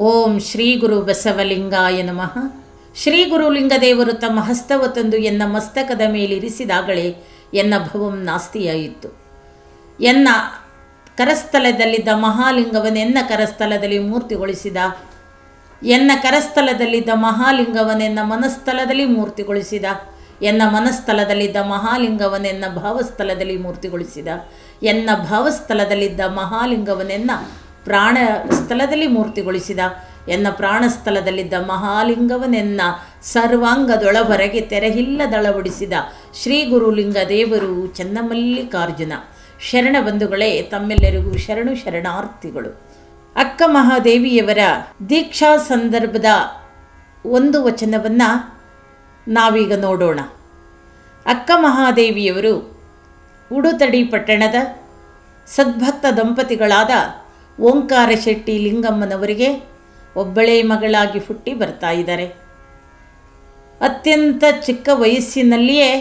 ಓಂ ಶ್ರೀ ಗುರು ಬಸವಲಿಂಗಾಯ ನಮಃ ಶ್ರೀ ಗುರುಲಿಂಗದೇವರು ತಮ್ಮ ಹಸ್ತವ ತಂದು ಎನ್ನ ಮಸ್ತಕದ ಮೇಲಿರಿಸಿದಾಗಲೇ ಎನ್ನ ಭವಂ ನಾಸ್ತಿಯಾಯಿತು ಎನ್ನ ಕರಸ್ಥಲದಲ್ಲಿದ್ದ ಮಹಾಲಿಂಗವನ್ನೆನ್ನ ಕರಸ್ಥಲದಲ್ಲಿ ಮೂರ್ತಿಗೊಳಿಸಿದ ಎನ್ನ ಕರಸ್ಥಲದಲ್ಲಿದ್ದ ಮಹಾಲಿಂಗವನೆನ್ನ ಮನಸ್ಥಲದಲ್ಲಿ ಮೂರ್ತಿಗೊಳಿಸಿದ ಎನ್ನ ಮನಸ್ಥಲದಲ್ಲಿದ್ದ ಮಹಾಲಿಂಗವನೆನ್ನ ಭಾವಸ್ಥಲದಲ್ಲಿ ಮೂರ್ತಿಗೊಳಿಸಿದ ಎನ್ನ ಭಾವಸ್ಥಲದಲ್ಲಿದ್ದ ಮಹಾಲಿಂಗವನೆನ್ನ ಪ್ರಾಣ ಸ್ಥಳದಲ್ಲಿ ಮೂರ್ತಿಗೊಳಿಸಿದ ಎನ್ನ ಪ್ರಾಣಸ್ಥಳದಲ್ಲಿದ್ದ ಮಹಾಲಿಂಗವನೆನ್ನ ಸರ್ವಾಂಗದೊಳವರೆಗೆ ತೆರೆಹಿಲ್ಲದಳವಡಿಸಿದ ಶ್ರೀ ಗುರುಲಿಂಗ ದೇವರು ಚೆನ್ನಮಲ್ಲಿಕಾರ್ಜುನ ಶರಣ ಬಂಧುಗಳೇ ತಮ್ಮೆಲ್ಲರಿಗೂ ಶರಣು ಶರಣಾರ್ಥಿಗಳು ಅಕ್ಕ ಮಹಾದೇವಿಯವರ ದೀಕ್ಷಾ ಸಂದರ್ಭದ ಒಂದು ವಚನವನ್ನು ನಾವೀಗ ನೋಡೋಣ ಅಕ್ಕ ಮಹಾದೇವಿಯವರು ಉಡುತಡಿ ಪಟ್ಟಣದ ಸದ್ಭಕ್ತ ದಂಪತಿಗಳಾದ ಓಂಕಾರ ಶೆಟ್ಟಿ ಲಿಂಗಮ್ಮನವರಿಗೆ ಒಬ್ಬಳೇ ಮಗಳಾಗಿ ಹುಟ್ಟಿ ಬರ್ತಾ ಇದ್ದಾರೆ ಅತ್ಯಂತ ಚಿಕ್ಕ ವಯಸ್ಸಿನಲ್ಲಿಯೇ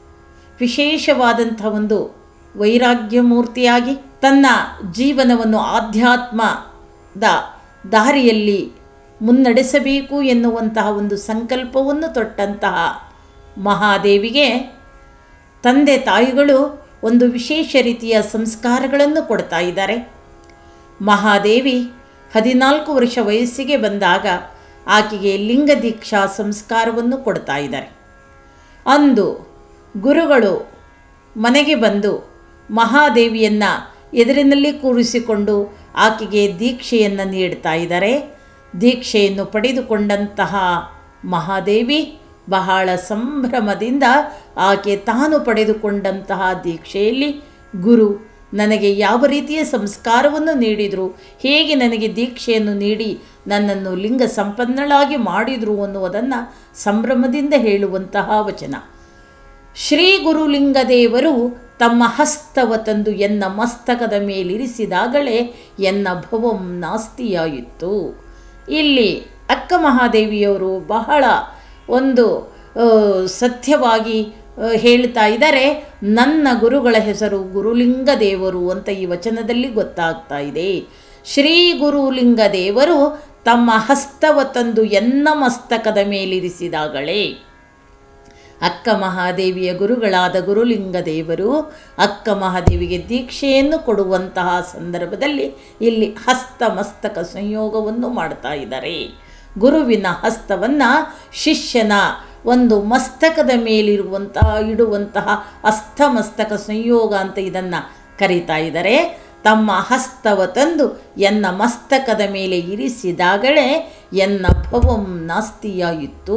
ವಿಶೇಷವಾದಂಥ ಒಂದು ವೈರಾಗ್ಯ ಮೂರ್ತಿಯಾಗಿ ತನ್ನ ಜೀವನವನ್ನು ಆಧ್ಯಾತ್ಮದ ದಾರಿಯಲ್ಲಿ ಮುನ್ನಡೆಸಬೇಕು ಎನ್ನುವಂತಹ ಒಂದು ಸಂಕಲ್ಪವನ್ನು ತೊಟ್ಟಂತಹ ಮಹಾದೇವಿಗೆ ತಂದೆ ತಾಯಿಗಳು ಒಂದು ವಿಶೇಷ ರೀತಿಯ ಸಂಸ್ಕಾರಗಳನ್ನು ಕೊಡ್ತಾ ಇದ್ದಾರೆ ಮಹಾದೇವಿ ಹದಿನಾಲ್ಕು ವರ್ಷ ವಯಸ್ಸಿಗೆ ಬಂದಾಗ ಆಕೆಗೆ ಲಿಂಗ ದೀಕ್ಷಾ ಸಂಸ್ಕಾರವನ್ನು ಕೊಡ್ತಾ ಇದ್ದಾರೆ ಅಂದು ಗುರುಗಳು ಮನೆಗೆ ಬಂದು ಮಹಾದೇವಿಯನ್ನು ಎದುರಿನಲ್ಲಿ ಕೂರಿಸಿಕೊಂಡು ಆಕೆಗೆ ದೀಕ್ಷೆಯನ್ನು ನೀಡ್ತಾ ಇದ್ದಾರೆ ದೀಕ್ಷೆಯನ್ನು ಪಡೆದುಕೊಂಡಂತಹ ಮಹಾದೇವಿ ಬಹಳ ಸಂಭ್ರಮದಿಂದ ಆಕೆ ತಾನು ಪಡೆದುಕೊಂಡಂತಹ ದೀಕ್ಷೆಯಲ್ಲಿ ಗುರು ನನಗೆ ಯಾವ ರೀತಿಯ ಸಂಸ್ಕಾರವನ್ನು ನೀಡಿದರು ಹೇಗೆ ನನಗೆ ದೀಕ್ಷೆಯನ್ನು ನೀಡಿ ನನ್ನನ್ನು ಲಿಂಗ ಸಂಪನ್ನಳಾಗಿ ಮಾಡಿದರು ಅನ್ನುವುದನ್ನು ಸಂಭ್ರಮದಿಂದ ಹೇಳುವಂತಹ ವಚನ ಶ್ರೀ ಗುರುಲಿಂಗದೇವರು ತಮ್ಮ ಹಸ್ತವ ತಂದು ಎನ್ನ ಮಸ್ತಕದ ಮೇಲಿರಿಸಿದಾಗಲೇ ಎನ್ನ ಭವಂ ನಾಸ್ತಿಯಾಯಿತು ಇಲ್ಲಿ ಅಕ್ಕ ಮಹಾದೇವಿಯವರು ಬಹಳ ಒಂದು ಸತ್ಯವಾಗಿ ಹೇಳ್ತಾ ಇದ್ದಾರೆ ನನ್ನ ಗುರುಗಳ ಹೆಸರು ಗುರುಲಿಂಗ ದೇವರು ಅಂತ ಈ ವಚನದಲ್ಲಿ ಗೊತ್ತಾಗ್ತಾ ಇದೆ ಶ್ರೀ ಗುರುಲಿಂಗ ದೇವರು ತಮ್ಮ ಹಸ್ತವ ತಂದು ಎನ್ನ ಮಸ್ತಕದ ಮೇಲಿರಿಸಿದಾಗಲೇ ಅಕ್ಕ ಮಹಾದೇವಿಯ ಗುರುಗಳಾದ ಗುರುಲಿಂಗ ದೇವರು ಅಕ್ಕ ಮಹಾದೇವಿಗೆ ದೀಕ್ಷೆಯನ್ನು ಕೊಡುವಂತಹ ಸಂದರ್ಭದಲ್ಲಿ ಇಲ್ಲಿ ಹಸ್ತ ಮಸ್ತಕ ಸಂಯೋಗವನ್ನು ಮಾಡ್ತಾ ಇದ್ದಾರೆ ಗುರುವಿನ ಹಸ್ತವನ್ನು ಶಿಷ್ಯನ ಒಂದು ಮಸ್ತಕದ ಮೇಲಿರುವಂತಹ ಇಡುವಂತಹ ಅಸ್ತಮಸ್ತಕ ಸಂಯೋಗ ಅಂತ ಇದನ್ನು ಕರೀತಾ ಇದ್ದಾರೆ ತಮ್ಮ ಹಸ್ತವ ತಂದು ಎನ್ನ ಮಸ್ತಕದ ಮೇಲೆ ಇರಿಸಿದಾಗಲೇ ಎನ್ನ ಭವಂ ನಾಸ್ತಿಯಾಯಿತು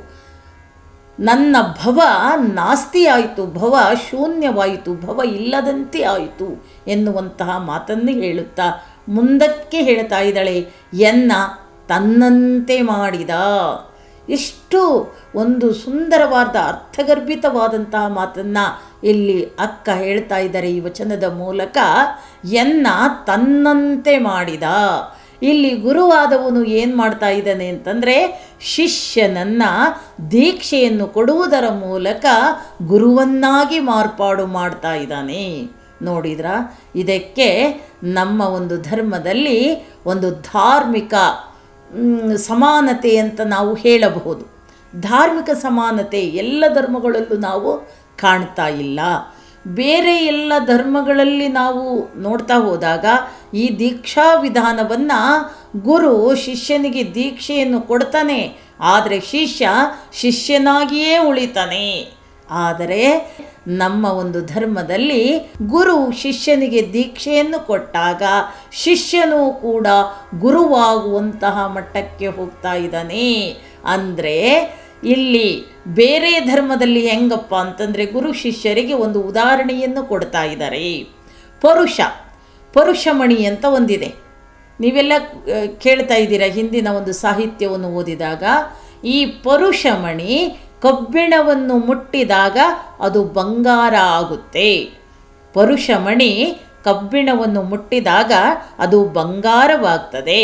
ನನ್ನ ಭವ ನಾಸ್ತಿಯಾಯಿತು ಭವ ಶೂನ್ಯವಾಯಿತು ಭವ ಇಲ್ಲದಂತೆ ಆಯಿತು ಎನ್ನುವಂತಹ ಮಾತನ್ನು ಹೇಳುತ್ತಾ ಮುಂದಕ್ಕೆ ಹೇಳ್ತಾ ಇದ್ದಾಳೆ ಎನ್ನ ತನ್ನಂತೆ ಮಾಡಿದ ಎಷ್ಟು ಒಂದು ಸುಂದರವಾದ ಅರ್ಥಗರ್ಭಿತವಾದಂತಹ ಮಾತನ್ನು ಇಲ್ಲಿ ಅಕ್ಕ ಹೇಳ್ತಾ ಇದ್ದಾರೆ ಈ ವಚನದ ಮೂಲಕ ಎನ್ನ ತನ್ನಂತೆ ಮಾಡಿದ ಇಲ್ಲಿ ಗುರುವಾದವನು ಏನು ಮಾಡ್ತಾ ಇದ್ದಾನೆ ಅಂತಂದರೆ ಶಿಷ್ಯನನ್ನು ದೀಕ್ಷೆಯನ್ನು ಕೊಡುವುದರ ಮೂಲಕ ಗುರುವನ್ನಾಗಿ ಮಾರ್ಪಾಡು ಮಾಡ್ತಾ ಇದ್ದಾನೆ ನೋಡಿದ್ರ ಇದಕ್ಕೆ ನಮ್ಮ ಒಂದು ಧರ್ಮದಲ್ಲಿ ಒಂದು ಧಾರ್ಮಿಕ ಸಮಾನತೆ ಅಂತ ನಾವು ಹೇಳಬಹುದು ಧಾರ್ಮಿಕ ಸಮಾನತೆ ಎಲ್ಲ ಧರ್ಮಗಳಲ್ಲೂ ನಾವು ಕಾಣ್ತಾ ಇಲ್ಲ ಬೇರೆ ಎಲ್ಲ ಧರ್ಮಗಳಲ್ಲಿ ನಾವು ನೋಡ್ತಾ ಹೋದಾಗ ಈ ದೀಕ್ಷಾ ವಿಧಾನವನ್ನು ಗುರು ಶಿಷ್ಯನಿಗೆ ದೀಕ್ಷೆಯನ್ನು ಕೊಡ್ತಾನೆ ಆದರೆ ಶಿಷ್ಯ ಶಿಷ್ಯನಾಗಿಯೇ ಉಳಿತಾನೆ ಆದರೆ ನಮ್ಮ ಒಂದು ಧರ್ಮದಲ್ಲಿ ಗುರು ಶಿಷ್ಯನಿಗೆ ದೀಕ್ಷೆಯನ್ನು ಕೊಟ್ಟಾಗ ಶಿಷ್ಯನು ಕೂಡ ಗುರುವಾಗುವಂತಹ ಮಟ್ಟಕ್ಕೆ ಹೋಗ್ತಾ ಇದ್ದಾನೆ ಅಂದರೆ ಇಲ್ಲಿ ಬೇರೆ ಧರ್ಮದಲ್ಲಿ ಹೆಂಗಪ್ಪ ಅಂತಂದರೆ ಗುರು ಶಿಷ್ಯರಿಗೆ ಒಂದು ಉದಾಹರಣೆಯನ್ನು ಕೊಡ್ತಾ ಇದ್ದಾರೆ ಪರುಷ ಪರುಷಮಣಿ ಅಂತ ಒಂದಿದೆ ನೀವೆಲ್ಲ ಕೇಳ್ತಾ ಇದ್ದೀರಾ ಹಿಂದಿನ ಒಂದು ಸಾಹಿತ್ಯವನ್ನು ಓದಿದಾಗ ಈ ಪರುಷಮಣಿ ಕಬ್ಬಿಣವನ್ನು ಮುಟ್ಟಿದಾಗ ಅದು ಬಂಗಾರ ಆಗುತ್ತೆ ಪರುಷಮಣಿ ಕಬ್ಬಿಣವನ್ನು ಮುಟ್ಟಿದಾಗ ಅದು ಬಂಗಾರವಾಗ್ತದೆ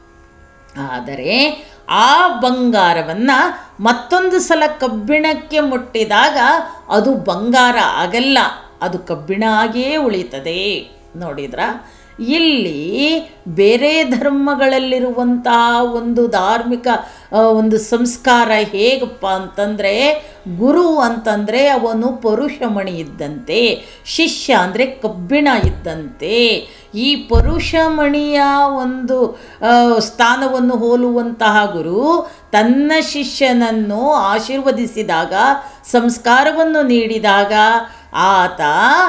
ಆದರೆ ಆ ಬಂಗಾರವನ್ನು ಮತ್ತೊಂದು ಸಲ ಕಬ್ಬಿಣಕ್ಕೆ ಮುಟ್ಟಿದಾಗ ಅದು ಬಂಗಾರ ಆಗಲ್ಲ ಅದು ಕಬ್ಬಿಣ ಆಗಿಯೇ ಉಳಿತದೆ ನೋಡಿದ್ರ ಇಲ್ಲಿ ಬೇರೆ ಧರ್ಮಗಳಲ್ಲಿರುವಂತಹ ಒಂದು ಧಾರ್ಮಿಕ ಆ, ಒಂದು ಸಂಸ್ಕಾರ ಹೇಗಪ್ಪ ಅಂತಂದರೆ ಗುರು ಅಂತಂದರೆ ಅವನು ಪರುಷಮಣಿ ಇದ್ದಂತೆ ಶಿಷ್ಯ ಅಂದರೆ ಕಬ್ಬಿಣ ಇದ್ದಂತೆ ಈ ಪರುಷಮಣಿಯ ಒಂದು ಆ, ಸ್ಥಾನವನ್ನು ಹೋಲುವಂತಹ ಗುರು ತನ್ನ ಶಿಷ್ಯನನ್ನು ಆಶೀರ್ವದಿಸಿದಾಗ ಸಂಸ್ಕಾರವನ್ನು ನೀಡಿದಾಗ ಆತ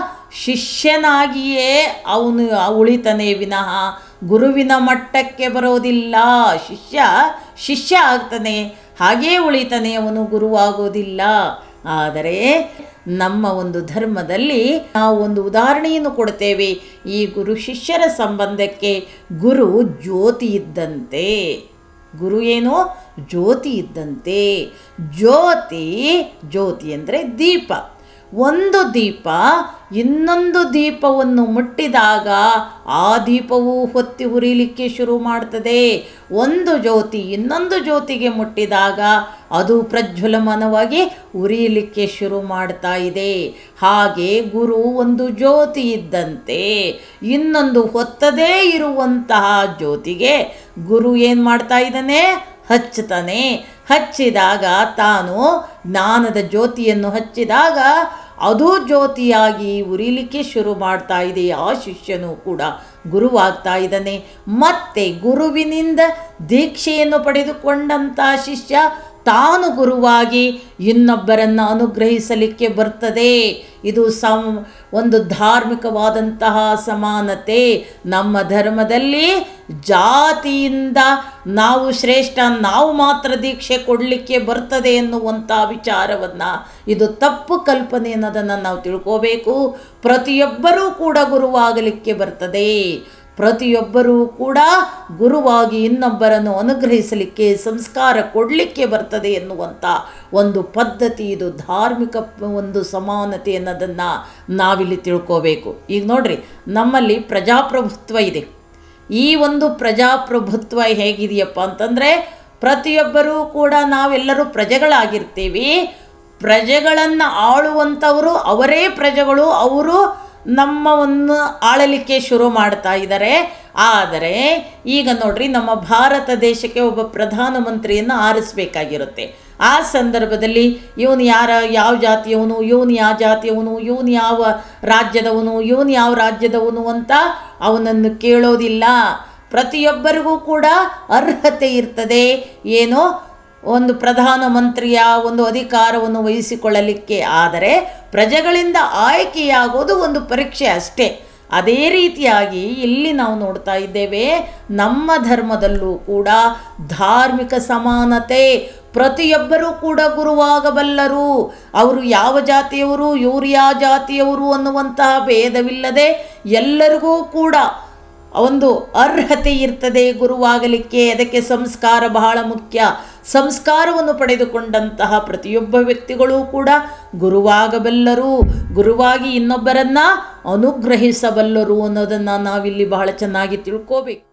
ಶಿಷ್ಯನಾಗಿಯೇ ಅವನು ಉಳಿತಾನೆ ವಿನಃ ಗುರುವಿನ ಮಟ್ಟಕ್ಕೆ ಬರೋದಿಲ್ಲ ಶಿಷ್ಯ ಶಿಷ್ಯ ಆಗ್ತಾನೆ ಹಾಗೇ ಉಳಿತಾನೆ ಅವನು ಗುರುವಾಗೋದಿಲ್ಲ ಆದರೆ ನಮ್ಮ ಒಂದು ಧರ್ಮದಲ್ಲಿ ನಾವು ಒಂದು ಉದಾಹರಣೆಯನ್ನು ಕೊಡ್ತೇವೆ ಈ ಗುರು ಶಿಷ್ಯರ ಸಂಬಂಧಕ್ಕೆ ಗುರು ಜ್ಯೋತಿ ಇದ್ದಂತೆ ಗುರು ಏನು ಜ್ಯೋತಿ ಇದ್ದಂತೆ ಜ್ಯೋತಿ ಜ್ಯೋತಿ ಅಂದರೆ ದೀಪ ಒಂದು ದೀಪ ಇನ್ನೊಂದು ದೀಪವನ್ನು ಮುಟ್ಟಿದಾಗ ಆ ದೀಪವು ಹೊತ್ತಿ ಉರಿಲಿಕ್ಕೆ ಶುರು ಮಾಡ್ತದೆ ಒಂದು ಜ್ಯೋತಿ ಇನ್ನೊಂದು ಜ್ಯೋತಿಗೆ ಮುಟ್ಟಿದಾಗ ಅದು ಪ್ರಜ್ವಲಮಾನವಾಗಿ ಉರಿಯಲಿಕ್ಕೆ ಶುರು ಮಾಡ್ತಾ ಇದೆ ಹಾಗೆ ಗುರು ಒಂದು ಜ್ಯೋತಿ ಇದ್ದಂತೆ ಇನ್ನೊಂದು ಹೊತ್ತದೇ ಇರುವಂತಹ ಜ್ಯೋತಿಗೆ ಗುರು ಏನು ಮಾಡ್ತಾ ಇದ್ದಾನೆ ಹಚ್ಚುತ್ತಾನೆ ಹಚ್ಚಿದಾಗ ತಾನು ಜ್ಞಾನದ ಜ್ಯೋತಿಯನ್ನು ಹಚ್ಚಿದಾಗ ಅದು ಜ್ಯೋತಿಯಾಗಿ ಉರಿಲಿಕ್ಕೆ ಶುರು ಮಾಡ್ತಾ ಇದೆ ಆ ಶಿಷ್ಯನು ಕೂಡ ಗುರುವಾಗ್ತಾ ಇದ್ದಾನೆ ಮತ್ತೆ ಗುರುವಿನಿಂದ ದೀಕ್ಷೆಯನ್ನು ಪಡೆದುಕೊಂಡಂಥ ಶಿಷ್ಯ ತಾನು ಗುರುವಾಗಿ ಇನ್ನೊಬ್ಬರನ್ನು ಅನುಗ್ರಹಿಸಲಿಕ್ಕೆ ಬರ್ತದೆ ಇದು ಸಂ ಒಂದು ಧಾರ್ಮಿಕವಾದಂತಹ ಸಮಾನತೆ ನಮ್ಮ ಧರ್ಮದಲ್ಲಿ ಜಾತಿಯಿಂದ ನಾವು ಶ್ರೇಷ್ಠ ನಾವು ಮಾತ್ರ ದೀಕ್ಷೆ ಕೊಡಲಿಕ್ಕೆ ಬರ್ತದೆ ಎನ್ನುವಂಥ ವಿಚಾರವನ್ನು ಇದು ತಪ್ಪು ಕಲ್ಪನೆ ಅನ್ನೋದನ್ನು ನಾವು ತಿಳ್ಕೋಬೇಕು ಪ್ರತಿಯೊಬ್ಬರೂ ಕೂಡ ಗುರುವಾಗಲಿಕ್ಕೆ ಬರ್ತದೆ ಪ್ರತಿಯೊಬ್ಬರೂ ಕೂಡ ಗುರುವಾಗಿ ಇನ್ನೊಬ್ಬರನ್ನು ಅನುಗ್ರಹಿಸಲಿಕ್ಕೆ ಸಂಸ್ಕಾರ ಕೊಡಲಿಕ್ಕೆ ಬರ್ತದೆ ಎನ್ನುವಂಥ ಒಂದು ಪದ್ಧತಿ ಇದು ಧಾರ್ಮಿಕ ಒಂದು ಸಮಾನತೆ ಅನ್ನೋದನ್ನು ನಾವಿಲ್ಲಿ ತಿಳ್ಕೋಬೇಕು ಈಗ ನೋಡ್ರಿ ನಮ್ಮಲ್ಲಿ ಪ್ರಜಾಪ್ರಭುತ್ವ ಇದೆ ಈ ಒಂದು ಪ್ರಜಾಪ್ರಭುತ್ವ ಹೇಗಿದೆಯಪ್ಪ ಅಂತಂದರೆ ಪ್ರತಿಯೊಬ್ಬರೂ ಕೂಡ ನಾವೆಲ್ಲರೂ ಪ್ರಜೆಗಳಾಗಿರ್ತೀವಿ ಪ್ರಜೆಗಳನ್ನು ಆಳುವಂಥವರು ಅವರೇ ಪ್ರಜೆಗಳು ಅವರು ನಮ್ಮವನ್ನು ಆಳಲಿಕ್ಕೆ ಶುರು ಮಾಡ್ತಾ ಇದ್ದಾರೆ ಆದರೆ ಈಗ ನೋಡ್ರಿ ನಮ್ಮ ಭಾರತ ದೇಶಕ್ಕೆ ಒಬ್ಬ ಪ್ರಧಾನಮಂತ್ರಿಯನ್ನು ಆರಿಸಬೇಕಾಗಿರುತ್ತೆ ಆ ಸಂದರ್ಭದಲ್ಲಿ ಇವನು ಯಾರ ಯಾವ ಜಾತಿಯವನು ಇವನು ಯಾವ ಜಾತಿಯವನು ಇವನು ಯಾವ ರಾಜ್ಯದವನು ಇವನು ಯಾವ ರಾಜ್ಯದವನು ಅಂತ ಅವನನ್ನು ಕೇಳೋದಿಲ್ಲ ಪ್ರತಿಯೊಬ್ಬರಿಗೂ ಕೂಡ ಅರ್ಹತೆ ಇರ್ತದೆ ಏನೋ ಒಂದು ಪ್ರಧಾನಮಂತ್ರಿಯ ಒಂದು ಅಧಿಕಾರವನ್ನು ವಹಿಸಿಕೊಳ್ಳಲಿಕ್ಕೆ ಆದರೆ ಪ್ರಜೆಗಳಿಂದ ಆಯ್ಕೆಯಾಗೋದು ಒಂದು ಪರೀಕ್ಷೆ ಅಷ್ಟೇ ಅದೇ ರೀತಿಯಾಗಿ ಇಲ್ಲಿ ನಾವು ನೋಡ್ತಾ ಇದ್ದೇವೆ ನಮ್ಮ ಧರ್ಮದಲ್ಲೂ ಕೂಡ ಧಾರ್ಮಿಕ ಸಮಾನತೆ ಪ್ರತಿಯೊಬ್ಬರೂ ಕೂಡ ಗುರುವಾಗಬಲ್ಲರು ಅವರು ಯಾವ ಜಾತಿಯವರು ಇವರು ಯಾವ ಜಾತಿಯವರು ಅನ್ನುವಂತಹ ಭೇದವಿಲ್ಲದೆ ಎಲ್ಲರಿಗೂ ಕೂಡ ಒಂದು ಅರ್ಹತೆ ಇರ್ತದೆ ಗುರುವಾಗಲಿಕ್ಕೆ ಅದಕ್ಕೆ ಸಂಸ್ಕಾರ ಬಹಳ ಮುಖ್ಯ ಸಂಸ್ಕಾರವನ್ನು ಪಡೆದುಕೊಂಡಂತಹ ಪ್ರತಿಯೊಬ್ಬ ವ್ಯಕ್ತಿಗಳೂ ಕೂಡ ಗುರುವಾಗಬಲ್ಲರು ಗುರುವಾಗಿ ಇನ್ನೊಬ್ಬರನ್ನ ಅನುಗ್ರಹಿಸಬಲ್ಲರು ಅನ್ನೋದನ್ನು ನಾವಿಲ್ಲಿ ಬಹಳ ಚೆನ್ನಾಗಿ ತಿಳ್ಕೋಬೇಕು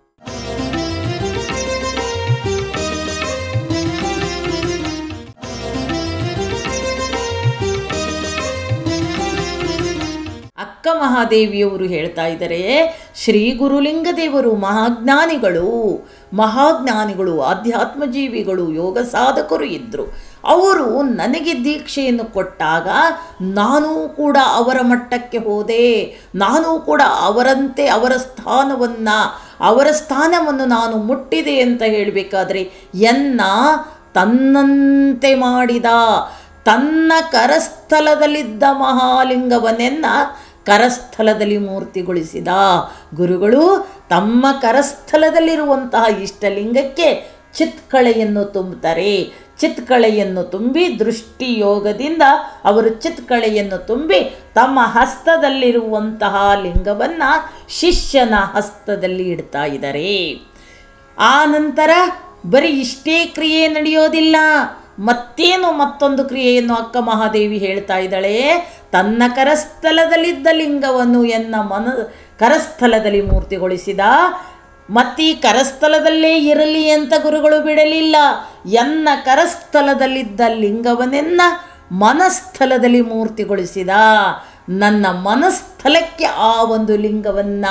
ಅಕ್ಕ ಮಹಾದೇವಿಯವರು ಹೇಳ್ತಾ ಇದ್ದಾರೆ ಶ್ರೀ ಗುರುಲಿಂಗದೇವರು ಮಹಾಜ್ಞಾನಿಗಳು ಮಹಾಜ್ಞಾನಿಗಳು ಆಧ್ಯಾತ್ಮ ಜೀವಿಗಳು ಯೋಗ ಸಾಧಕರು ಇದ್ದರು ಅವರು ನನಗೆ ದೀಕ್ಷೆಯನ್ನು ಕೊಟ್ಟಾಗ ನಾನು ಕೂಡ ಅವರ ಮಟ್ಟಕ್ಕೆ ಹೋದೆ ನಾನು ಕೂಡ ಅವರಂತೆ ಅವರ ಸ್ಥಾನವನ್ನು ಅವರ ಸ್ಥಾನವನ್ನು ನಾನು ಮುಟ್ಟಿದೆ ಅಂತ ಹೇಳಬೇಕಾದ್ರೆ ಎನ್ನ ತನ್ನಂತೆ ಮಾಡಿದ ತನ್ನ ಕರಸ್ಥಲದಲ್ಲಿದ್ದ ಮಹಾಲಿಂಗವನ್ನೆನ್ನ ಕರಸ್ಥಲದಲ್ಲಿ ಮೂರ್ತಿಗೊಳಿಸಿದ ಗುರುಗಳು ತಮ್ಮ ಕರಸ್ಥಲದಲ್ಲಿರುವಂತಹ ಇಷ್ಟಲಿಂಗಕ್ಕೆ ಚಿತ್ಕಳೆಯನ್ನು ತುಂಬುತ್ತಾರೆ ಚಿತ್ಕಳೆಯನ್ನು ತುಂಬಿ ದೃಷ್ಟಿಯೋಗದಿಂದ ಅವರು ಚಿತ್ಕಳೆಯನ್ನು ತುಂಬಿ ತಮ್ಮ ಹಸ್ತದಲ್ಲಿರುವಂತಹ ಲಿಂಗವನ್ನು ಶಿಷ್ಯನ ಹಸ್ತದಲ್ಲಿ ಇಡ್ತಾ ಇದ್ದಾರೆ ಆ ನಂತರ ಬರೀ ಇಷ್ಟೇ ಕ್ರಿಯೆ ನಡೆಯೋದಿಲ್ಲ ಮತ್ತೇನು ಮತ್ತೊಂದು ಕ್ರಿಯೆಯನ್ನು ಅಕ್ಕ ಮಹಾದೇವಿ ಹೇಳ್ತಾ ಇದ್ದಾಳೆ ತನ್ನ ಕರಸ್ಥಲದಲ್ಲಿದ್ದ ಲಿಂಗವನ್ನು ಎನ್ನ ಮನ ಕರಸ್ಥಲದಲ್ಲಿ ಮೂರ್ತಿಗೊಳಿಸಿದ ಮತ್ತೀ ಕರಸ್ಥಲದಲ್ಲೇ ಇರಲಿ ಅಂತ ಗುರುಗಳು ಬಿಡಲಿಲ್ಲ ಎನ್ನ ಕರಸ್ಥಲದಲ್ಲಿದ್ದ ಲಿಂಗವನ್ನೆನ್ನ ಮನಸ್ಥಲದಲ್ಲಿ ಮೂರ್ತಿಗೊಳಿಸಿದ ನನ್ನ ಮನಸ್ಥಲಕ್ಕೆ ಆ ಒಂದು ಲಿಂಗವನ್ನು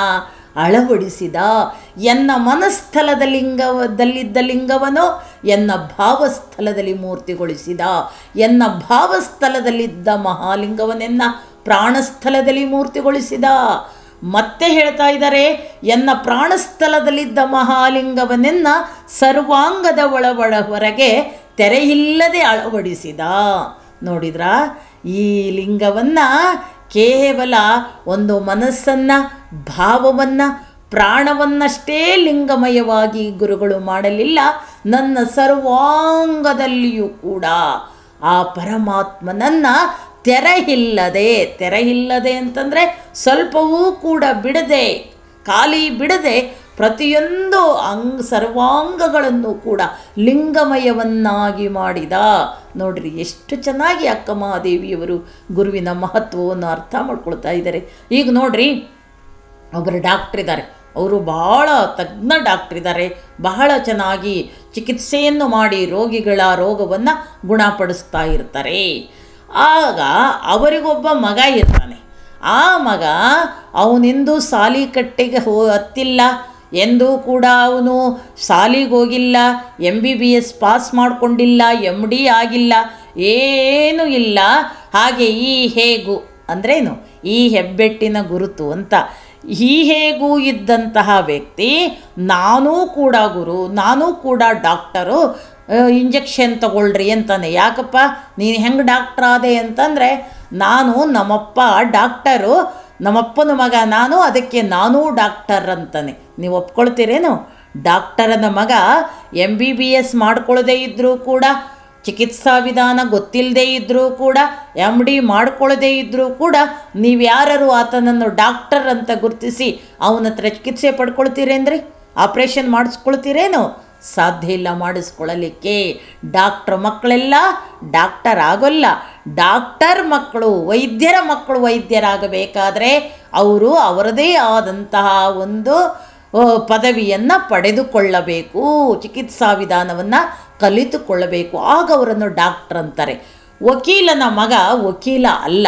ಅಳವಡಿಸಿದ ಎನ್ನ ಮನಸ್ಥಲದ ಲಿಂಗದಲ್ಲಿದ್ದ ಲಿಂಗವನ್ನು ಎನ್ನ ಭಾವಸ್ಥಲದಲ್ಲಿ ಮೂರ್ತಿಗೊಳಿಸಿದ ಎನ್ನ ಭಾವಸ್ಥಲದಲ್ಲಿದ್ದ ಮಹಾಲಿಂಗವನ್ನೆನ್ನ ಪ್ರಾಣಸ್ಥಲದಲ್ಲಿ ಮೂರ್ತಿಗೊಳಿಸಿದ ಮತ್ತೆ ಹೇಳ್ತಾ ಇದ್ದಾರೆ ಎನ್ನ ಪ್ರಾಣಸ್ಥಲದಲ್ಲಿದ್ದ ಮಹಾಲಿಂಗವನ್ನೆನ್ನ ಸರ್ವಾಂಗದ ಒಳವಳ ಹೊರಗೆ ತೆರೆಯಿಲ್ಲದೆ ಅಳವಡಿಸಿದ ನೋಡಿದ್ರ ಈ ಲಿಂಗವನ್ನು ಕೇವಲ ಒಂದು ಮನಸ್ಸನ್ನು ಭಾವವನ್ನು ಪ್ರಾಣವನ್ನಷ್ಟೇ ಲಿಂಗಮಯವಾಗಿ ಗುರುಗಳು ಮಾಡಲಿಲ್ಲ ನನ್ನ ಸರ್ವಾಂಗದಲ್ಲಿಯೂ ಕೂಡ ಆ ಪರಮಾತ್ಮನನ್ನು ತೆರೆಯಿಲ್ಲದೆ ತೆರೆಯಿಲ್ಲದೆ ಅಂತಂದರೆ ಸ್ವಲ್ಪವೂ ಕೂಡ ಬಿಡದೆ ಖಾಲಿ ಬಿಡದೆ ಪ್ರತಿಯೊಂದು ಅಂಗ್ ಸರ್ವಾಂಗಗಳನ್ನು ಕೂಡ ಲಿಂಗಮಯವನ್ನಾಗಿ ಮಾಡಿದ ನೋಡ್ರಿ ಎಷ್ಟು ಚೆನ್ನಾಗಿ ಅಕ್ಕ ಮಹಾದೇವಿಯವರು ಗುರುವಿನ ಮಹತ್ವವನ್ನು ಅರ್ಥ ಮಾಡ್ಕೊಳ್ತಾ ಇದ್ದಾರೆ ಈಗ ನೋಡ್ರಿ ಒಬ್ಬರು ಡಾಕ್ಟ್ರ್ ಇದ್ದಾರೆ ಅವರು ಬಹಳ ತಜ್ಞ ಡಾಕ್ಟ್ರ್ ಇದ್ದಾರೆ ಬಹಳ ಚೆನ್ನಾಗಿ ಚಿಕಿತ್ಸೆಯನ್ನು ಮಾಡಿ ರೋಗಿಗಳ ರೋಗವನ್ನು ಗುಣಪಡಿಸ್ತಾ ಇರ್ತಾರೆ ಆಗ ಅವರಿಗೊಬ್ಬ ಮಗ ಇರ್ತಾನೆ ಆ ಮಗ ಅವನೆಂದೂ ಸಾಲಿ ಕಟ್ಟೆಗೆ ಹೋ ಹತ್ತಿಲ್ಲ ಎಂದೂ ಕೂಡ ಅವನು ಶಾಲಿಗೆ ಹೋಗಿಲ್ಲ M B B S pass ಮಾಡಿಕೊಂಡಿಲ್ಲ ಎಮ್ ಡಿ ಆಗಿಲ್ಲ ಏನೂ ಇಲ್ಲ ಹಾಗೆ ಈ ಹೇಗು ಅಂದ್ರೇನು ಈ ಹೆಬ್ಬೆಟ್ಟಿನ ಗುರುತು ಅಂತ ಈ ಹೇಗೂ ಇದ್ದಂತಹ ವ್ಯಕ್ತಿ ನಾನೂ ಕೂಡ ಗುರು ನಾನೂ ಕೂಡ ಡಾಕ್ಟರು ಇಂಜೆಕ್ಷನ್ ತಗೊಳ್ರಿ ಅಂತಾನೆ ಯಾಕಪ್ಪ ನೀನು ಹೆಂಗೆ ಡಾಕ್ಟ್ರ್ ಆದೆ ಅಂತಂದರೆ ನಾನು ನಮ್ಮಪ್ಪ ಡಾಕ್ಟರು ನಮ್ಮಪ್ಪನ ಮಗ ನಾನು ಅದಕ್ಕೆ ನಾನೂ ಡಾಕ್ಟರ್ ಅಂತಾನೆ ನೀವು ಒಪ್ಕೊಳ್ತೀರೇನು ಡಾಕ್ಟರನ ಮಗ ಎಮ್ ಬಿ ಬಿ ಎಸ್ ಮಾಡ್ಕೊಳ್ಳದೇ ಇದ್ದರೂ ಕೂಡ ಚಿಕಿತ್ಸಾ ವಿಧಾನ ಗೊತ್ತಿಲ್ಲದೇ ಇದ್ದರೂ ಕೂಡ ಎಮ್ ಡಿ ಮಾಡ್ಕೊಳ್ಳದೇ ಇದ್ದರೂ ಕೂಡ ನೀವು ಯಾರು ಆತನನ್ನು ಡಾಕ್ಟರ್ ಅಂತ ಗುರುತಿಸಿ ಅವನ ಹತ್ರ ಚಿಕಿತ್ಸೆ ಪಡ್ಕೊಳ್ತೀರೇನ್ರಿ ಆಪ್ರೇಷನ್ ಮಾಡಿಸ್ಕೊಳ್ತೀರೇನು ಸಾಧ್ಯ ಇಲ್ಲ ಮಾಡಿಸ್ಕೊಳ್ಳಲಿಕ್ಕೆ ಡಾಕ್ಟ್ರ್ ಮಕ್ಕಳೆಲ್ಲ ಡಾಕ್ಟರ್ ಆಗೋಲ್ಲ ಡಾಕ್ಟರ್ ಮಕ್ಕಳು ವೈದ್ಯರ ಮಕ್ಕಳು ವೈದ್ಯರಾಗಬೇಕಾದ್ರೆ ಅವರು ಅವರದೇ ಆದಂತಹ ಒಂದು ಪದವಿಯನ್ನು ಪಡೆದುಕೊಳ್ಳಬೇಕು ಚಿಕಿತ್ಸಾ ವಿಧಾನವನ್ನು ಕಲಿತುಕೊಳ್ಳಬೇಕು ಆಗ ಅವರನ್ನು ಡಾಕ್ಟರ್ ಅಂತಾರೆ ವಕೀಲನ ಮಗ ವಕೀಲ ಅಲ್ಲ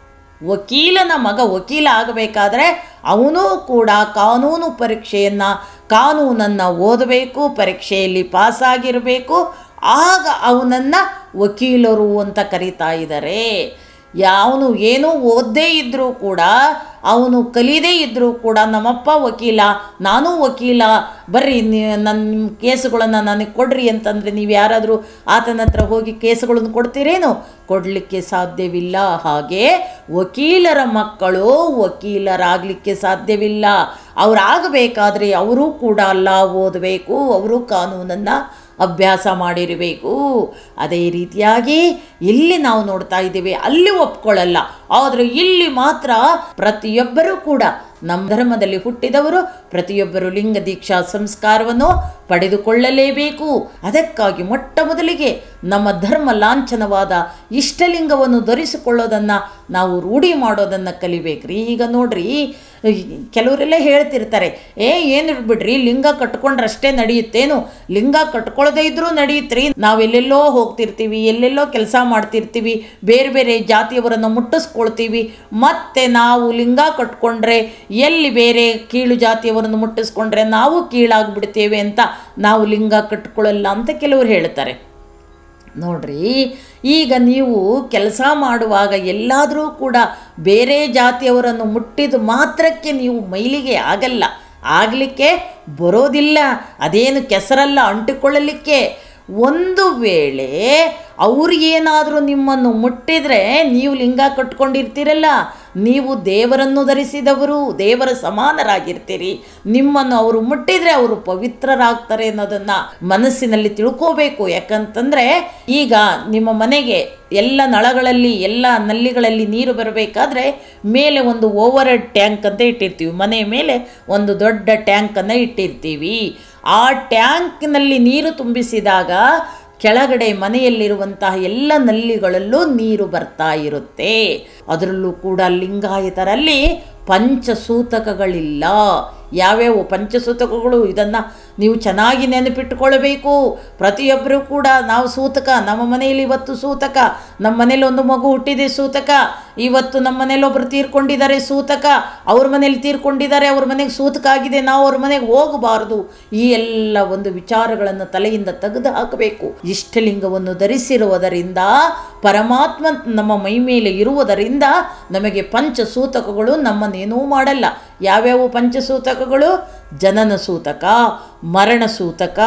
ವಕೀಲನ ಮಗ ವಕೀಲ ಆಗಬೇಕಾದ್ರೆ ಅವನೂ ಕೂಡ ಕಾನೂನು ಪರೀಕ್ಷೆಯನ್ನು ಕಾನೂನನ್ನು ಓದಬೇಕು ಪರೀಕ್ಷೆಯಲ್ಲಿ ಪಾಸಾಗಿರಬೇಕು ಆಗ ಅವನನ್ನು ವಕೀಲರು ಅಂತ ಕರೀತಾ ಇದ್ದಾರೆ ಯಾವನು ಏನೂ ಓದದೇ ಇದ್ದರೂ ಕೂಡ ಅವನು ಕಲಿಯದೇ ಇದ್ದರೂ ಕೂಡ ನಮ್ಮಪ್ಪ ವಕೀಲ ನಾನೂ ವಕೀಲ ಬರ್ರಿ ನೀ ನನ್ನ ನಿಮ್ಮ ಕೇಸುಗಳನ್ನು ನನಗೆ ಕೊಡ್ರಿ ಅಂತಂದರೆ ನೀವು ಯಾರಾದರೂ ಆತನ ಹತ್ರ ಹೋಗಿ ಕೇಸುಗಳನ್ನು ಕೊಡ್ತೀರೇನು ಕೊಡಲಿಕ್ಕೆ ಸಾಧ್ಯವಿಲ್ಲ ಹಾಗೆ ವಕೀಲರ ಮಕ್ಕಳು ವಕೀಲರಾಗಲಿಕ್ಕೆ ಸಾಧ್ಯವಿಲ್ಲ ಅವರಾಗಬೇಕಾದ್ರೆ ಅವರೂ ಕೂಡ ಅಲ್ಲ ಓದಬೇಕು ಅವರು ಕಾನೂನನ್ನು ಅಭ್ಯಾಸ ಮಾಡಿರಬೇಕು ಅದೇ ರೀತಿಯಾಗಿ ಇಲ್ಲಿ ನಾವು ನೋಡ್ತಾ ಇದ್ದೇವೆ ಅಲ್ಲಿ ಒಪ್ಕೊಳ್ಳಲ್ಲ ಆದರೆ ಇಲ್ಲಿ ಮಾತ್ರ ಪ್ರತಿಯೊಬ್ಬರೂ ಕೂಡ ನಮ್ಮ ಧರ್ಮದಲ್ಲಿ ಹುಟ್ಟಿದವರು ಪ್ರತಿಯೊಬ್ಬರು ಲಿಂಗ ದೀಕ್ಷಾ ಸಂಸ್ಕಾರವನ್ನು ಪಡೆದುಕೊಳ್ಳಲೇಬೇಕು ಅದಕ್ಕಾಗಿ ಮೊಟ್ಟ ಮೊದಲಿಗೆ ನಮ್ಮ ಧರ್ಮ ಲಾಂಛನವಾದ ಇಷ್ಟಲಿಂಗವನ್ನು ಧರಿಸಿಕೊಳ್ಳೋದನ್ನು ನಾವು ರೂಢಿ ಮಾಡೋದನ್ನು ಕಲಿಬೇಕ್ರಿ ಈಗ ನೋಡ್ರಿ ಕೆಲವರೆಲ್ಲ ಹೇಳ್ತಿರ್ತಾರೆ ಏ ಏನು ಬಿಡ್ರಿ ಲಿಂಗ ಕಟ್ಕೊಂಡ್ರಷ್ಟೇ ನಡೆಯುತ್ತೇನು ಲಿಂಗ ಕಟ್ಕೊಳ್ಳದೇ ಇದ್ರೂ ನಡೆಯುತ್ರಿ ನಾವು ಎಲ್ಲೆಲ್ಲೋ ಹೋಗ್ತಿರ್ತೀವಿ ಎಲ್ಲೆಲ್ಲೋ ಕೆಲಸ ಮಾಡ್ತಿರ್ತೀವಿ ಬೇರೆ ಬೇರೆ ಜಾತಿಯವರನ್ನು ಮುಟ್ಟಿಸ್ಕೊಳ್ತೀವಿ ಮತ್ತೆ ನಾವು ಲಿಂಗ ಕಟ್ಕೊಂಡ್ರೆ ಎಲ್ಲಿ ಬೇರೆ ಕೀಳು ಜಾತಿಯವರನ್ನು ಮುಟ್ಟಿಸ್ಕೊಂಡ್ರೆ ನಾವು ಕೀಳಾಗ್ಬಿಡ್ತೇವೆ ಅಂತ ನಾವು ಲಿಂಗ ಕಟ್ಕೊಳ್ಳಲ್ಲ ಅಂತ ಕೆಲವರು ಹೇಳ್ತಾರೆ ನೋಡ್ರಿ ಈಗ ನೀವು ಕೆಲಸ ಮಾಡುವಾಗ ಎಲ್ಲಾದರೂ ಕೂಡ ಬೇರೆ ಜಾತಿಯವರನ್ನು ಮುಟ್ಟಿದ ಮಾತ್ರಕ್ಕೆ ನೀವು ಮೈಲಿಗೆ ಆಗಲ್ಲ ಆಗಲಿಕ್ಕೆ ಬರೋದಿಲ್ಲ ಅದೇನು ಕೆಸರಲ್ಲ ಅಂಟಿಕೊಳ್ಳಲಿಕ್ಕೆ ಒಂದು ವೇಳೆ ಅವ್ರಿಗೇನಾದರೂ ನಿಮ್ಮನ್ನು ಮುಟ್ಟಿದರೆ ನೀವು ಲಿಂಗ ಕಟ್ಕೊಂಡಿರ್ತೀರಲ್ಲ ನೀವು ದೇವರನ್ನು ಧರಿಸಿದವರು ದೇವರ ಸಮಾನರಾಗಿರ್ತೀರಿ ನಿಮ್ಮನ್ನು ಅವರು ಮುಟ್ಟಿದರೆ ಅವರು ಪವಿತ್ರರಾಗ್ತಾರೆ ಅನ್ನೋದನ್ನು ಮನಸ್ಸಿನಲ್ಲಿ ತಿಳ್ಕೋಬೇಕು ಯಾಕಂತಂದರೆ ಈಗ ನಿಮ್ಮ ಮನೆಗೆ ಎಲ್ಲ ನಳಗಳಲ್ಲಿ ಎಲ್ಲ ನಲ್ಲಿಗಳಲ್ಲಿ ನೀರು ಬರಬೇಕಾದ್ರೆ ಮೇಲೆ ಒಂದು ಓವರ್ ಹೆಡ್ ಟ್ಯಾಂಕ್ ಅಂತ ಇಟ್ಟಿರ್ತೀವಿ ಮನೆ ಮೇಲೆ ಒಂದು ದೊಡ್ಡ ಟ್ಯಾಂಕನ್ನು ಇಟ್ಟಿರ್ತೀವಿ ಆ ಟ್ಯಾಂಕ್ನಲ್ಲಿ ನೀರು ತುಂಬಿಸಿದಾಗ ಕೆಳಗಡೆ ಮನೆಯಲ್ಲಿರುವಂತಹ ಎಲ್ಲ ನಲ್ಲಿಗಳಲ್ಲೂ ನೀರು ಬರ್ತಾ ಇರುತ್ತೆ ಅದರಲ್ಲೂ ಕೂಡ ಲಿಂಗಾಯತರಲ್ಲಿ ಪಂಚಸೂತಕಗಳಿಲ್ಲ ಯಾವ್ಯಾವ ಪಂಚಸೂತಕಗಳು ಇದನ್ನು ನೀವು ಚೆನ್ನಾಗಿ ನೆನಪಿಟ್ಟುಕೊಳ್ಳಬೇಕು ಪ್ರತಿಯೊಬ್ಬರೂ ಕೂಡ ನಾವು ಸೂತಕ ನಮ್ಮ ಮನೆಯಲ್ಲಿ ಇವತ್ತು ಸೂತಕ ನಮ್ಮ ಮನೇಲಿ ಒಂದು ಮಗು ಹುಟ್ಟಿದೆ ಸೂತಕ ಇವತ್ತು ನಮ್ಮ ಮನೇಲಿ ಒಬ್ಬರು ತೀರ್ಕೊಂಡಿದ್ದಾರೆ ಸೂತಕ ಅವ್ರ ಮನೇಲಿ ತೀರ್ಕೊಂಡಿದ್ದಾರೆ ಅವ್ರ ಮನೆಗೆ ಸೂತಕ ಆಗಿದೆ ನಾವು ಅವ್ರ ಮನೆಗೆ ಹೋಗಬಾರದು ಈ ಎಲ್ಲ ಒಂದು ವಿಚಾರಗಳನ್ನು ತಲೆಯಿಂದ ತೆಗೆದು ಹಾಕಬೇಕು ಇಷ್ಟಲಿಂಗವನ್ನು ಧರಿಸಿರುವುದರಿಂದ ಪರಮಾತ್ಮ ನಮ್ಮ ಮೈ ಮೇಲೆ ಇರುವುದರಿಂದ ನಮಗೆ ಪಂಚಸೂತಕಗಳು ನಮ್ಮನ್ನೇನೂ ಮಾಡಲ್ಲ ಯಾವ್ಯಾವ ಪಂಚಸೂತಕಗಳು ಜನನ ಸೂತಕ ಮರಣ ಸೂತಕ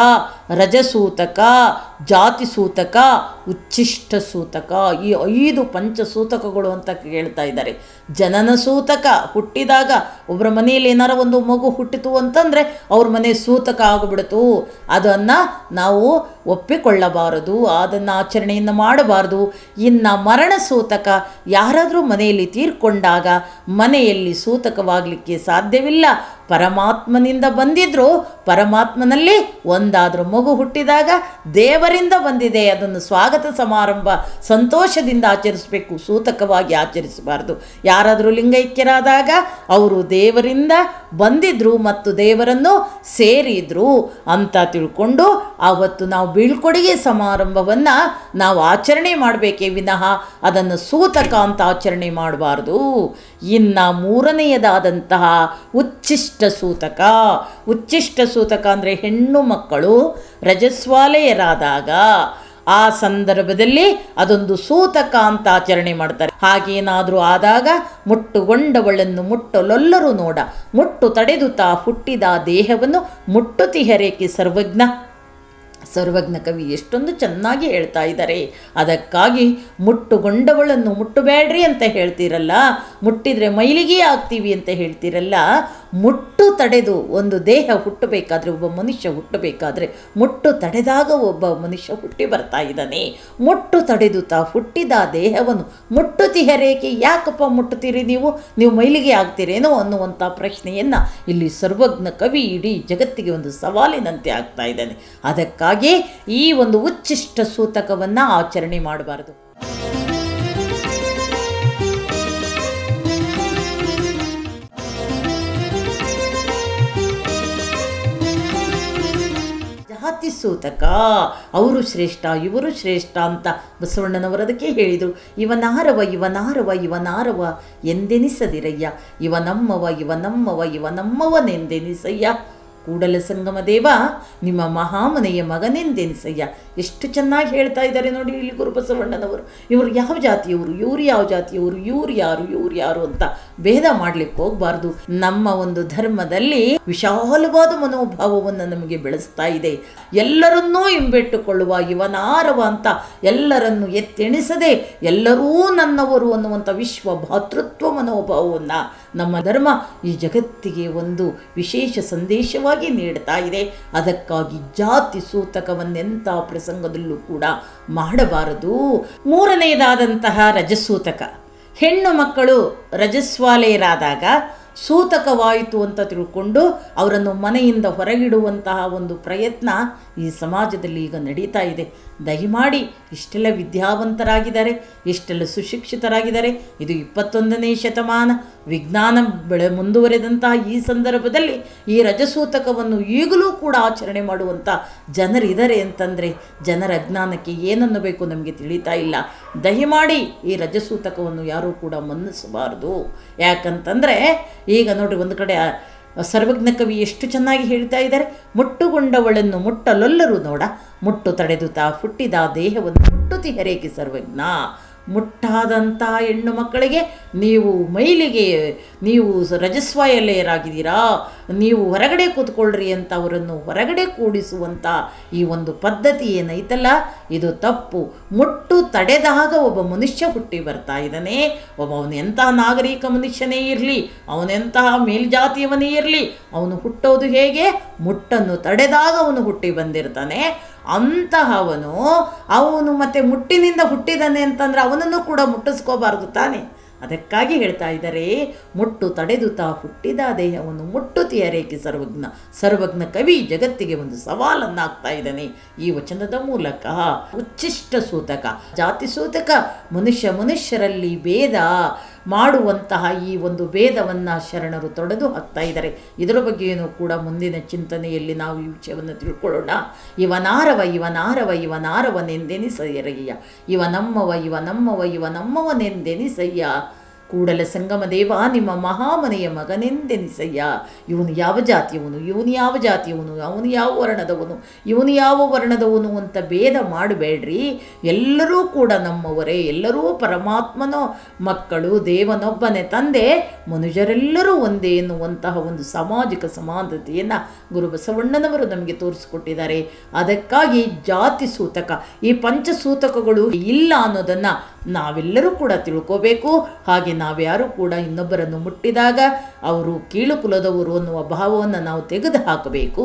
ರಜಸೂತಕ ಜಾತಿ ಸೂತಕ ಉಚ್ಚಿಷ್ಟ ಸೂತಕ ಈ ಐದು ಪಂಚಸೂತಕಗಳು ಅಂತ ಕೇಳ್ತಾ ಇದ್ದಾರೆ ಜನನ ಸೂತಕ ಹುಟ್ಟಿದಾಗ ಒಬ್ಬರ ಮನೆಯಲ್ಲಿ ಏನಾರ ಒಂದು ಮಗು ಹುಟ್ಟಿತು ಅಂತಂದರೆ ಅವ್ರ ಮನೆ ಸೂತಕ ಆಗಿಬಿಡ್ತು ಅದನ್ನು ನಾವು ಒಪ್ಪಿಕೊಳ್ಳಬಾರದು ಅದನ್ನು ಆಚರಣೆಯನ್ನು ಮಾಡಬಾರದು ಇನ್ನು ಮರಣ ಸೂತಕ ಯಾರಾದರೂ ಮನೆಯಲ್ಲಿ ತೀರ್ಕೊಂಡಾಗ ಮನೆಯಲ್ಲಿ ಸೂತಕವಾಗಲಿಕ್ಕೆ ಸಾಧ್ಯವಿಲ್ಲ ಪರಮಾತ್ಮನಿಂದ ಬಂದಿದ್ರು ಪರಮಾತ್ಮನಲ್ಲಿ ಒಂದಾದರೂ ಮಗು ಹುಟ್ಟಿದಾಗ ದೇವರಿಂದ ಬಂದಿದೆ ಅದನ್ನು ಸ್ವಾಗತ ಸಮಾರಂಭ ಸಂತೋಷದಿಂದ ಆಚರಿಸಬೇಕು ಸೂತಕವಾಗಿ ಆಚರಿಸಬಾರ್ದು ಯಾರಾದರೂ ಲಿಂಗೈಕ್ಯರಾದಾಗ ಅವರು ದೇವರಿಂದ ಬಂದಿದ್ರು ಮತ್ತು ದೇವರನ್ನು ಸೇರಿದ್ರು ಅಂತ ತಿಳ್ಕೊಂಡು ಆವತ್ತು ನಾವು ಬೀಳ್ಕೊಡುಗೆ ಸಮಾರಂಭವನ್ನು ನಾವು ಆಚರಣೆ ಮಾಡಬೇಕೇ ವಿನಃ ಅದನ್ನು ಸೂತಕ ಅಂತ ಆಚರಣೆ ಮಾಡಬಾರ್ದು ಇನ್ನು ಮೂರನೆಯದಾದಂತಹ ಉಚ್ಚಿಷ್ಟ ಸೂತಕ ಉಚ್ಚಿಷ್ಟ ಸೂತಕ ಅಂದರೆ ಹೆಣ್ಣು ಮಕ್ಕಳು ರಜಸ್ವಾಲೆಯರಾದಾಗ ಆ ಸಂದರ್ಭದಲ್ಲಿ ಅದೊಂದು ಸೂತಕ ಅಂತ ಆಚರಣೆ ಮಾಡ್ತಾರೆ ಹಾಗೇನಾದರೂ ಆದಾಗ ಮುಟ್ಟುಗೊಂಡವಳನ್ನು ಮುಟ್ಟಲೊಲ್ಲರೂ ನೋಡ ಮುಟ್ಟು ತಡೆದು ತಾ ಹುಟ್ಟಿದ ದೇಹವನ್ನು ಮುಟ್ಟುತಿಹರೇಕೆ ಸರ್ವಜ್ಞ ಸರ್ವಜ್ಞ ಕವಿ ಎಷ್ಟೊಂದು ಚೆನ್ನಾಗಿ ಹೇಳ್ತಾ ಇದ್ದಾರೆ ಅದಕ್ಕಾಗಿ ಮುಟ್ಟುಗೊಂಡವಳನ್ನು ಮುಟ್ಟಬೇಡ್ರಿ ಅಂತ ಹೇಳ್ತೀರಲ್ಲ ಮುಟ್ಟಿದರೆ ಮೈಲಿಗೆ ಆಗ್ತೀವಿ ಅಂತ ಹೇಳ್ತೀರಲ್ಲ ಮುಟ್ಟು ತಡೆದು ಒಂದು ದೇಹ ಹುಟ್ಟಬೇಕಾದ್ರೆ ಒಬ್ಬ ಮನುಷ್ಯ ಹುಟ್ಟಬೇಕಾದ್ರೆ ಮುಟ್ಟು ತಡೆದಾಗ ಒಬ್ಬ ಮನುಷ್ಯ ಹುಟ್ಟಿ ಬರ್ತಾ ಇದ್ದಾನೆ ಮುಟ್ಟು ತಡೆದು ತಾ ಹುಟ್ಟಿದ ದೇಹವನ್ನು ಮುಟ್ಟುತಿಹರೇಕೆ ಯಾಕಪ್ಪ ಮುಟ್ಟುತ್ತೀರಿ ನೀವು ನೀವು ಮೈಲಿಗೆ ಆಗ್ತೀರೇನೋ ಅನ್ನುವಂಥ ಪ್ರಶ್ನೆಯನ್ನು ಇಲ್ಲಿ ಸರ್ವಜ್ಞ ಕವಿ ಇಡೀ ಜಗತ್ತಿಗೆ ಒಂದು ಸವಾಲಿನಂತೆ ಆಗ್ತಾ ಇದ್ದಾನೆ ಅದಕ್ಕಾಗಿ ಈ ಒಂದು ಉಚ್ಚಿಷ್ಟ ಸೂತಕವನ್ನು ಆಚರಣೆ ಮಾಡಬಾರದು ಜಾತಿ ಸೂತಕ ಅವರು ಶ್ರೇಷ್ಠ ಇವರು ಶ್ರೇಷ್ಠ ಅಂತ ಬಸವಣ್ಣನವರು ಅದಕ್ಕೆ ಹೇಳಿದರು ಇವನಾರವ ಇವನಾರವ ಇವನಾರವ ಎಂದೆನಿಸದಿರಯ್ಯ ಇವನಮ್ಮವ ಇವನಮ್ಮವ ಇವನಮ್ಮವನೆಂದೆನಿಸಯ್ಯ ಕೂಡಲ ಸಂಗಮ ದೇವ ನಿಮ್ಮ ಮಹಾಮನೆಯ ಮಗನೆಂದೆನಿಸಯ್ಯ ಎಷ್ಟು ಚೆನ್ನಾಗಿ ಹೇಳ್ತಾ ಇದ್ದಾರೆ ನೋಡಿ ಇಲ್ಲಿ ಗುರುಬಸವಣ್ಣನವರು ಇವರು ಯಾವ ಜಾತಿಯವರು ಇವರು ಯಾವ ಜಾತಿಯವರು ಇವ್ರು ಯಾರು ಇವ್ರು ಯಾರು ಅಂತ ಭೇದ ಮಾಡ್ಲಿಕ್ಕೆ ಹೋಗಬಾರ್ದು ನಮ್ಮ ಒಂದು ಧರ್ಮದಲ್ಲಿ ವಿಶಾಲವಾದ ಮನೋಭಾವವನ್ನು ನಮಗೆ ಬೆಳೆಸ್ತಾ ಇದೆ ಎಲ್ಲರನ್ನೂ ಹಿಂಬೆಟ್ಟುಕೊಳ್ಳುವ ಇವನಾರವ ಅಂತ ಎಲ್ಲರನ್ನು ಎತ್ತೆಣಿಸದೆ ಎಲ್ಲರೂ ನನ್ನವರು ಅನ್ನುವಂಥ ವಿಶ್ವ ಭಾತೃತ್ವ ಮನೋಭಾವವನ್ನು ನಮ್ಮ ಧರ್ಮ ಈ ಜಗತ್ತಿಗೆ ಒಂದು ವಿಶೇಷ ಸಂದೇಶವಾಗಿ ನೀಡ್ತಾ ಇದೆ ಅದಕ್ಕಾಗಿ ಜಾತಿ ಸೂತಕವನ್ನೆಂಥ ಪ್ರಸಂಗದಲ್ಲೂ ಕೂಡ ಮಾಡಬಾರದು ಮೂರನೆಯದಾದಂತಹ ರಜಸೂತಕ ಹೆಣ್ಣು ಮಕ್ಕಳು ರಜಸ್ವಾಲೆಯರಾದಾಗ ಸೂತಕವಾಯಿತು ಅಂತ ತಿಳ್ಕೊಂಡು ಅವರನ್ನು ಮನೆಯಿಂದ ಹೊರಗಿಡುವಂತಹ ಒಂದು ಪ್ರಯತ್ನ ಈ ಸಮಾಜದಲ್ಲಿ ಈಗ ನಡೀತಾ ಇದೆ ದಯಮಾಡಿ ಇಷ್ಟೆಲ್ಲ ವಿದ್ಯಾವಂತರಾಗಿದ್ದಾರೆ ಇಷ್ಟೆಲ್ಲ ಸುಶಿಕ್ಷಿತರಾಗಿದ್ದಾರೆ ಇದು ಇಪ್ಪತ್ತೊಂದನೇ ಶತಮಾನ ವಿಜ್ಞಾನ ಬೆಳೆ ಮುಂದುವರೆದಂತಹ ಈ ಸಂದರ್ಭದಲ್ಲಿ ಈ ರಜಸೂತಕವನ್ನು ಈಗಲೂ ಕೂಡ ಆಚರಣೆ ಮಾಡುವಂಥ ಜನರಿದ್ದಾರೆ ಅಂತಂದರೆ ಜನರ ಅಜ್ಞಾನಕ್ಕೆ ಏನನ್ನು ಬೇಕು ನಮಗೆ ತಿಳಿತಾ ಇಲ್ಲ ದಯಮಾಡಿ ಈ ರಜಸೂತಕವನ್ನು ಯಾರೂ ಕೂಡ ಮನ್ನಿಸಬಾರದು ಯಾಕಂತಂದರೆ ಈಗ ನೋಡ್ರಿ ಒಂದು ಕಡೆ ಸರ್ವಜ್ಞ ಕವಿ ಎಷ್ಟು ಚೆನ್ನಾಗಿ ಹೇಳ್ತಾ ಇದ್ದಾರೆ ಮುಟ್ಟುಗೊಂಡವಳನ್ನು ಮುಟ್ಟಲೊಲ್ಲರು ನೋಡ ಮುಟ್ಟು ತಡೆದು ತಾ ಹುಟ್ಟಿದ ದೇಹವನ್ನು ಮುಟ್ಟುತಿಹರೇಕೆ ಸರ್ವಜ್ಞ ಮುಟ್ಟಾದಂಥ ಹೆಣ್ಣು ಮಕ್ಕಳಿಗೆ ನೀವು ಮೈಲಿಗೆ ನೀವು ರಜಸ್ವಾಯಲೆಯರಾಗಿದ್ದೀರಾ ನೀವು ಹೊರಗಡೆ ಕೂತ್ಕೊಳ್ರಿ ಅಂತ ಅವರನ್ನು ಹೊರಗಡೆ ಕೂಡಿಸುವಂಥ ಈ ಒಂದು ಪದ್ಧತಿ ಏನೈತಲ್ಲ ಇದು ತಪ್ಪು ಮುಟ್ಟು ತಡೆದಾಗ ಒಬ್ಬ ಮನುಷ್ಯ ಹುಟ್ಟಿ ಬರ್ತಾ ಇದ್ದಾನೆ ಒಬ್ಬ ಅವನು ಎಂತಹ ನಾಗರಿಕ ಮನುಷ್ಯನೇ ಇರಲಿ ಅವನೆಂತಹ ಮೇಲ್ಜಾತಿಯವನೇ ಇರಲಿ ಅವನು ಹುಟ್ಟೋದು ಹೇಗೆ ಮುಟ್ಟನ್ನು ತಡೆದಾಗ ಅವನು ಹುಟ್ಟಿ ಬಂದಿರ್ತಾನೆ ಅಂತಹವನು ಅವನು ಮತ್ತೆ ಮುಟ್ಟಿನಿಂದ ಹುಟ್ಟಿದಾನೆ ಅಂತಂದ್ರೆ ಅವನನ್ನು ಕೂಡ ಮುಟ್ಟಿಸ್ಕೋಬಾರ್ದು ತಾನೆ ಅದಕ್ಕಾಗಿ ಹೇಳ್ತಾ ಇದ್ದಾರೆ ಮುಟ್ಟು ತಡೆದು ತಾ ಹುಟ್ಟಿದ ದೇಹವನ್ನು ಮುಟ್ಟುತ್ತೀಯರೇಕೆ ಸರ್ವಜ್ಞ ಸರ್ವಜ್ಞ ಕವಿ ಜಗತ್ತಿಗೆ ಒಂದು ಸವಾಲನ್ನಾಗ್ತಾ ಇದ್ದಾನೆ ಈ ವಚನದ ಮೂಲಕ ಉಚ್ಚಿಷ್ಟ ಸೂತಕ ಜಾತಿ ಸೂತಕ ಮನುಷ್ಯ ಮನುಷ್ಯರಲ್ಲಿ ಭೇದ ಮಾಡುವಂತಹ ಈ ಒಂದು ಭೇದವನ್ನು ಶರಣರು ತೊಡೆದು ಹಾಕ್ತಾ ಇದ್ದಾರೆ ಇದರ ಬಗ್ಗೆಯೂ ಕೂಡ ಮುಂದಿನ ಚಿಂತನೆಯಲ್ಲಿ ನಾವು ಈ ವಿಷಯವನ್ನು ತಿಳ್ಕೊಳ್ಳೋಣ ಇವನಾರವ ಇವನಾರವ ಇವನಾರವನೆಂದೆನಿಸಯ್ಯ ಇವ ನಮ್ಮವ ಇವ ನಮ್ಮವ ಇವ ನಮ್ಮವನೆಂದೆನಿಸಯ್ಯ ಕೂಡಲ ಸಂಗಮ ದೇವ ನಿಮ್ಮ ಮಹಾಮನೆಯ ಮಗನೆಂದೆನಿಸಯ್ಯ ಇವನು ಯಾವ ಜಾತಿಯವನು ಇವನು ಯಾವ ಜಾತಿಯವನು ಅವನು ಯಾವ ವರ್ಣದವನು ಇವನು ಯಾವ ವರ್ಣದವನು ಅಂತ ಭೇದ ಮಾಡಬೇಡ್ರಿ ಎಲ್ಲರೂ ಕೂಡ ನಮ್ಮವರೇ ಎಲ್ಲರೂ ಪರಮಾತ್ಮನ ಮಕ್ಕಳು ದೇವನೊಬ್ಬನೇ ತಂದೆ ಮನುಜರೆಲ್ಲರೂ ಒಂದೇ ಎನ್ನುವಂತಹ ಒಂದು ಸಾಮಾಜಿಕ ಸಮಾನತೆಯನ್ನು ಗುರು ಬಸವಣ್ಣನವರು ನಮಗೆ ತೋರಿಸಿಕೊಟ್ಟಿದ್ದಾರೆ ಅದಕ್ಕಾಗಿ ಜಾತಿ ಸೂತಕ ಈ ಪಂಚಸೂತಕಗಳು ಇಲ್ಲ ಅನ್ನೋದನ್ನು ನಾವೆಲ್ಲರೂ ಕೂಡ ತಿಳ್ಕೋಬೇಕು ಹಾಗೆ ನಾವ್ಯಾರು ಕೂಡ ಇನ್ನೊಬ್ಬರನ್ನು ಮುಟ್ಟಿದಾಗ ಅವರು ಕೀಳು ಕುಲದವರು ಅನ್ನುವ ಭಾವವನ್ನು ನಾವು ತೆಗೆದು ಹಾಕಬೇಕು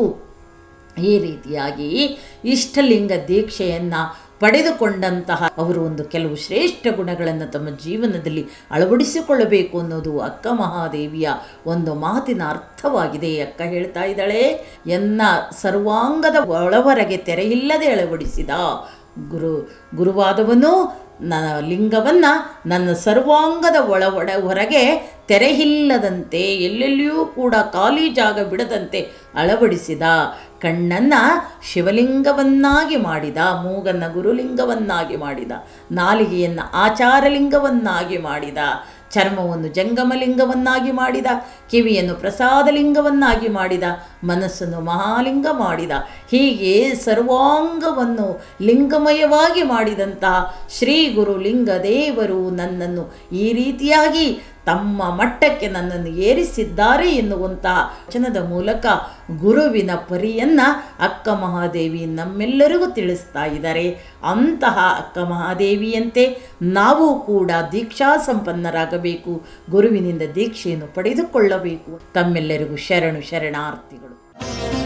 ಈ ರೀತಿಯಾಗಿ ಇಷ್ಟಲಿಂಗ ದೀಕ್ಷೆಯನ್ನು ಪಡೆದುಕೊಂಡಂತಹ ಅವರು ಒಂದು ಕೆಲವು ಶ್ರೇಷ್ಠ ಗುಣಗಳನ್ನು ತಮ್ಮ ಜೀವನದಲ್ಲಿ ಅಳವಡಿಸಿಕೊಳ್ಳಬೇಕು ಅನ್ನೋದು ಅಕ್ಕ ಮಹಾದೇವಿಯ ಒಂದು ಮಾತಿನ ಅರ್ಥವಾಗಿದೆ ಅಕ್ಕ ಹೇಳ್ತಾ ಇದ್ದಾಳೆ ಎನ್ನ ಸರ್ವಾಂಗದ ಒಳವರೆಗೆ ತೆರೆಯಿಲ್ಲದೆ ಅಳವಡಿಸಿದ ಗುರು ಗುರುವಾದವನು ನನ್ನ ಲಿಂಗವನ್ನು ನನ್ನ ಸರ್ವಾಂಗದ ಒಳ ಒಳ ಹೊರಗೆ ತೆರೆಯಿಲ್ಲದಂತೆ ಎಲ್ಲೆಲ್ಲಿಯೂ ಕೂಡ ಖಾಲಿ ಜಾಗ ಬಿಡದಂತೆ ಅಳವಡಿಸಿದ ಕಣ್ಣನ್ನು ಶಿವಲಿಂಗವನ್ನಾಗಿ ಮಾಡಿದ ಮೂಗನ್ನು ಗುರುಲಿಂಗವನ್ನಾಗಿ ಮಾಡಿದ ನಾಲಿಗೆಯನ್ನು ಆಚಾರಲಿಂಗವನ್ನಾಗಿ ಮಾಡಿದ ಚರ್ಮವನ್ನು ಜಂಗಮಲಿಂಗವನ್ನಾಗಿ ಮಾಡಿದ ಕಿವಿಯನ್ನು ಪ್ರಸಾದಲಿಂಗವನ್ನಾಗಿ ಮಾಡಿದ ಮನಸ್ಸನ್ನು ಮಹಾಲಿಂಗ ಮಾಡಿದ ಹೀಗೆ ಸರ್ವಾಂಗವನ್ನು ಲಿಂಗಮಯವಾಗಿ ಮಾಡಿದಂತಹ ಶ್ರೀ ಗುರು ಲಿಂಗ ದೇವರು ನನ್ನನ್ನು ಈ ರೀತಿಯಾಗಿ ತಮ್ಮ ಮಟ್ಟಕ್ಕೆ ನನ್ನನ್ನು ಏರಿಸಿದ್ದಾರೆ ಎನ್ನುವಂತಹ ವಚನದ ಮೂಲಕ ಗುರುವಿನ ಪರಿಯನ್ನು ಅಕ್ಕ ಮಹಾದೇವಿ ನಮ್ಮೆಲ್ಲರಿಗೂ ತಿಳಿಸ್ತಾ ಇದ್ದಾರೆ ಅಂತಹ ಅಕ್ಕ ಮಹಾದೇವಿಯಂತೆ ನಾವು ಕೂಡ ದೀಕ್ಷಾ ಸಂಪನ್ನರಾಗಬೇಕು ಗುರುವಿನಿಂದ ದೀಕ್ಷೆಯನ್ನು ಪಡೆದುಕೊಳ್ಳಬೇಕು ತಮ್ಮೆಲ್ಲರಿಗೂ ಶರಣು ಶರಣಾರ್ಥಿಗಳು